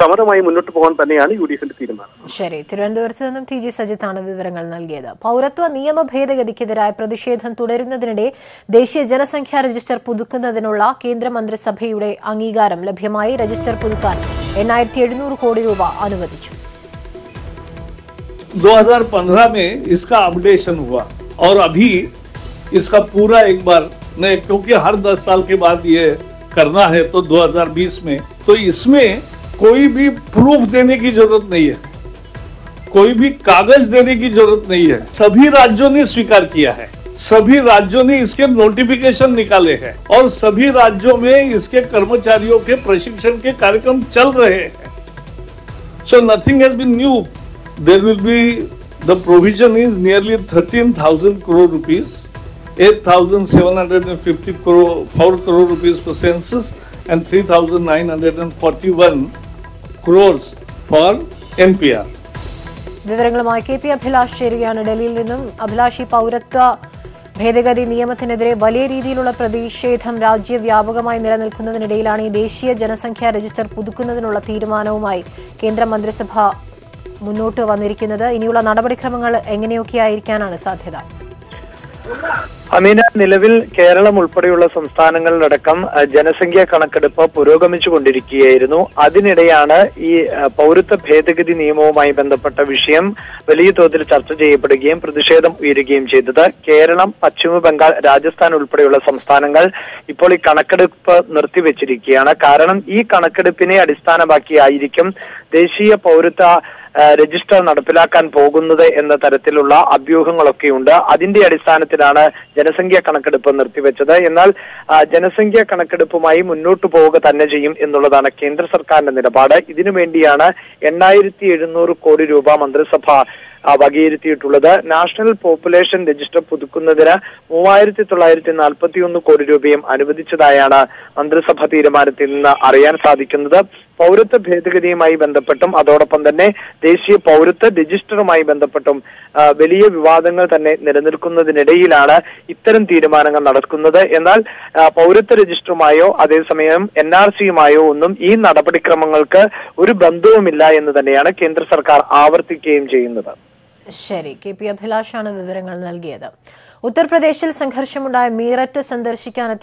സമരമായി മുന്നോട്ട് പോകാൻ തന്നെയാണ് യു ഡി എഫിന്റെ തീരുമാനം ശരി തിരുവനന്തപുരത്ത് നിന്നും ടി ജി സജിത്താണ് വിവരങ്ങൾ നൽകിയത് പൗരത്വ നിയമ ഭേദഗതിക്കെതിരായ പ്രതിഷേധം തുടരുന്നതിനിടെ ദേശീയ ജനസംഖ്യാ രജിസ്റ്റർ പുതുക്കുന്നതിനുള്ള കേന്ദ്രമന്ത്രിസഭയുടെ അംഗീകാരം ലഭ്യമായി രജിസ്റ്റർ പുതുക്കാൻ എണ്ണായിരത്തി എഴുന്നൂറ് കോടി രൂപ അനുവദിച്ചു 2015 में इसका अपडेशन हुआ और अभी इसका पूरा एक बार नहीं क्योंकि हर 10 साल के बाद ये करना है तो 2020 में तो इसमें कोई भी प्रूफ देने की जरूरत नहीं है कोई भी कागज देने की जरूरत नहीं है सभी राज्यों ने स्वीकार किया है सभी राज्यों ने इसके नोटिफिकेशन निकाले हैं और सभी राज्यों में इसके कर्मचारियों के प्रशिक्षण के कार्यक्रम चल रहे हैं So nothing has been new. There will be the provision is nearly 13,000 crore rupees, 8,750 crore, 4 crore rupees for census, and 3,941 crores for NPR. വിവരങ്ങളുമായി കെ പി അഭിലാഷ് ചേരുകയാണ് ഡൽഹിയിൽ നിന്നും അഭിലാഷ് ഈ പൗരത്വ ഭേദഗതി നിയമത്തിനെതിരെ വലിയ രീതിയിലുള്ള പ്രതിഷേധം രാജ്യവ്യാപകമായി നിലനിൽക്കുന്നതിനിടയിലാണ് ഈ ദേശീയ ജനസംഖ്യാ രജിസ്റ്റർ പുതുക്കുന്നതിനുള്ള തീരുമാനവുമായി കേന്ദ്ര മന്ത്രിസഭ മുന്നോട്ട് വന്നിരിക്കുന്നത് ഇനിയുള്ള നടപടിക്രമങ്ങൾ എങ്ങനെയൊക്കെയായിരിക്കാനാണ് സാധ്യത അമീന നിലവിൽ കേരളം ഉൾപ്പെടെയുള്ള സംസ്ഥാനങ്ങളിലടക്കം അഹ്, ജനസംഖ്യാ കണക്കെടുപ്പ് പുരോഗമിച്ചുകൊണ്ടിരിക്കുകയായിരുന്നു അതിനിടെയാണ് ഈ അഹ്, പൗരത്വ ഭേദഗതി നിയമവുമായി ബന്ധപ്പെട്ട വിഷയം വലിയ തോതിൽ ചർച്ച ചെയ്യപ്പെടുകയും പ്രതിഷേധം ഉയരുകയും ചെയ്തത് കേരളം പശ്ചിമ ബംഗാൾ രാജസ്ഥാൻ ഉൾപ്പെടെയുള്ള സംസ്ഥാനങ്ങൾ ഇപ്പോൾ ഈ കണക്കെടുപ്പ് നിർത്തിവെച്ചിരിക്കുകയാണ് കാരണം ഈ കണക്കെടുപ്പിനെ അടിസ്ഥാനമാക്കിയായിരിക്കും ദേശീയ പൗരത്വ ആ, രജിസ്റ്റർ നടപ്പിലാക്കാൻ പോകുന്നത് എന്ന തരത്തിലുള്ള അഭ്യൂഹങ്ങളൊക്കെയുണ്ട് അതിന്റെ അടിസ്ഥാനത്തിലാണ് ജനസംഖ്യാ കണക്കെടുപ്പ് നിർത്തിവെച്ചത് എന്നാൽ ആ, ജനസംഖ്യാ കണക്കെടുപ്പുമായി മുന്നോട്ട് പോവുക തന്നെ ചെയ്യും എന്നുള്ളതാണ് കേന്ദ്ര സർക്കാരിന്റെ നിലപാട് ഇതിനു വേണ്ടിയാണ് എണ്ണായിരത്തി എഴുന്നൂറ് കോടി രൂപ മന്ത്രിസഭ ആ, വകയിരുത്തിയിട്ടുള്ളത് നാഷണൽ പോപ്പുലേഷൻ രജിസ്റ്റർ പുതുക്കുന്നതിന് മൂവായിരത്തി തൊള്ളായിരത്തി നാൽപ്പത്തി ഒന്ന് കോടി രൂപയും അനുവദിച്ചതായാണ് മന്ത്രിസഭ തീരുമാനത്തിൽ നിന്ന് അറിയാൻ സാധിക്കുന്നത് പൗരത്വ ഭേദഗതിയുമായി ബന്ധപ്പെട്ടും അതോടൊപ്പം തന്നെ ദേശീയ പൗരത്വ രജിസ്റ്ററുമായി ബന്ധപ്പെട്ടും ആ, വലിയ വിവാദങ്ങൾ തന്നെ നിലനിൽക്കുന്നതിനിടയിലാണ് ഇത്തരം തീരുമാനങ്ങൾ നടക്കുന്നത് എന്നാൽ ആ, പൗരത്വ രജിസ്റ്ററുമായോ അതേസമയം എൻ ആർ സിയുമായോ ഒന്നും ഈ നടപടിക്രമങ്ങൾക്ക് ഒരു ബന്ധവുമില്ല എന്ന് തന്നെയാണ് കേന്ദ്ര സർക്കാർ ആവർത്തിക്കുകയും ചെയ്യുന്നത് ശരി കെ പി അഭിലാഷാണ് വിവരങ്ങൾ നൽകിയത് ഉത്തർപ്രദേശിൽ സംഘർഷമുണ്ടായ മീററ്റ് സന്ദർശിക്കാൻ